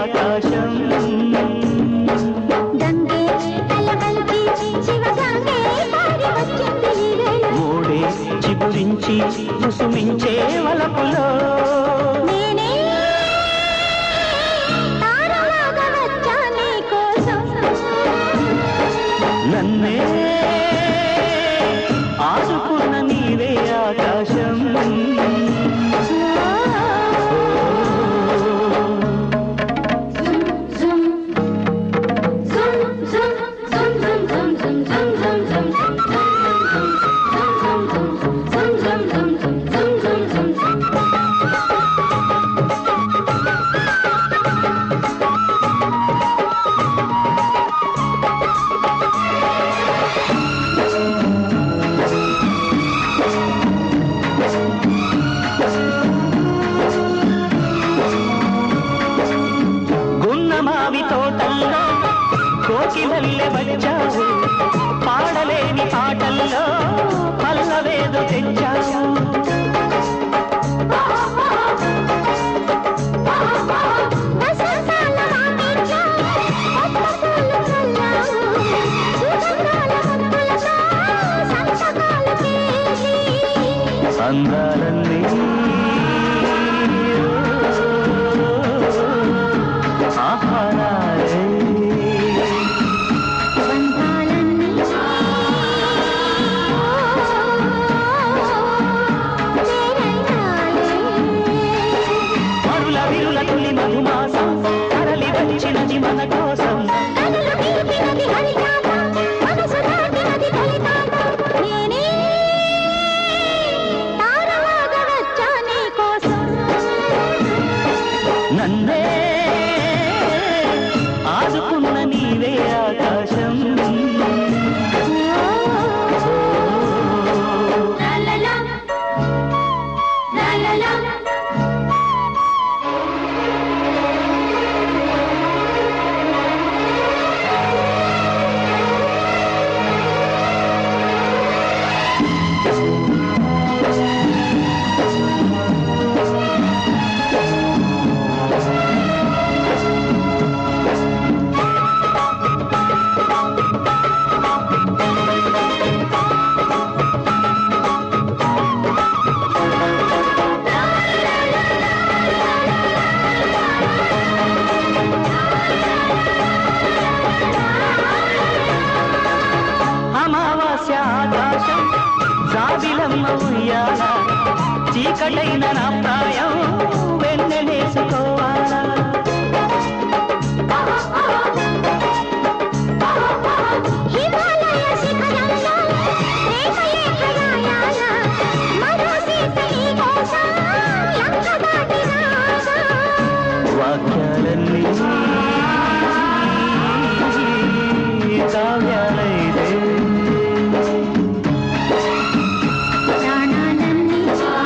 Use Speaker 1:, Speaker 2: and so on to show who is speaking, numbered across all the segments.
Speaker 1: ఆకాశం
Speaker 2: గంగే తలవంచి శివగంగే పారి వచ్చింది ఈ వేళ
Speaker 1: మూడే చిగురించి కుసుమించే వలపులో
Speaker 2: నేనే తారలాగా వచ్చా నీ కోసం
Speaker 1: నన్నే ఆదుకున్న నీవే ఆకాశం గున్నమావి తోటల్లో కోకిలల్లె వచ్చావు పాడలేని పాటల్లో పల్లవేదు తెచ్చావు
Speaker 2: వసంతాల వాకిట్లో కొత్త పూలు చల్లావు. సుగంధాల ముద్దులతో సంతకాలు చేసి
Speaker 1: అందాలన్నీ ఆహారాలే
Speaker 2: బంధాలన్నీ వేరైనాలే.
Speaker 1: మరుల విరుల తొలి మధుమాసం తరలి వచ్చినది మన కోసం
Speaker 2: కనులు తీపినది హరితాత, మనసు దాటినది తొలితాత. నేనే తారలాగా వచ్చా నీ కోసం.
Speaker 1: నన్నే ఆదుకున్న నీవే ఆకాశం
Speaker 2: La la la. La la la.
Speaker 1: అమావాస్య ఆకాశం జాబిలమ్మ ఉయ్యాల చీకటైన నా ప్రాయం వెన్నెలేసుకోవాలా
Speaker 2: హిమాలయ శిఖరంలో ప్రేమయే ప్రయాణ మరో సీత నీ కోసం లంక దాటి రాగా
Speaker 1: వాక్యాలన్నీ కావ్యాలైతే
Speaker 2: ప్రాణాలన్నీ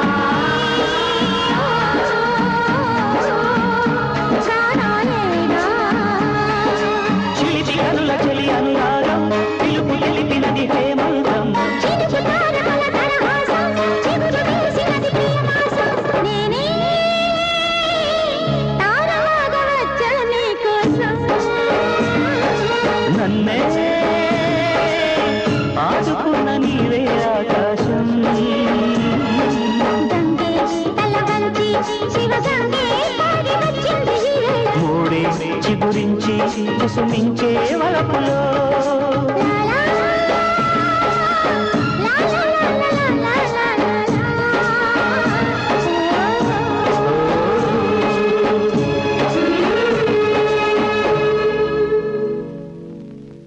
Speaker 2: ప్రాణాలేనా
Speaker 1: చిలిపి కనుల చెలి అనురాగం పిలుపు తెలిపినది హేమంతం
Speaker 2: చినుకు తారకల తరహాసం చిగురు వేసినది ప్రియమాసం నేనే తారలాగా వచ్చా నీ కోసం
Speaker 1: నన్నే ఆదుకున్న నీవే ఆకాశం
Speaker 2: గంగే తలవంచి శివగంగే పాడి వచ్చింది ఈ వేళ
Speaker 1: మూడే చిగురించి కుసుమించే వలపులో
Speaker 2: లా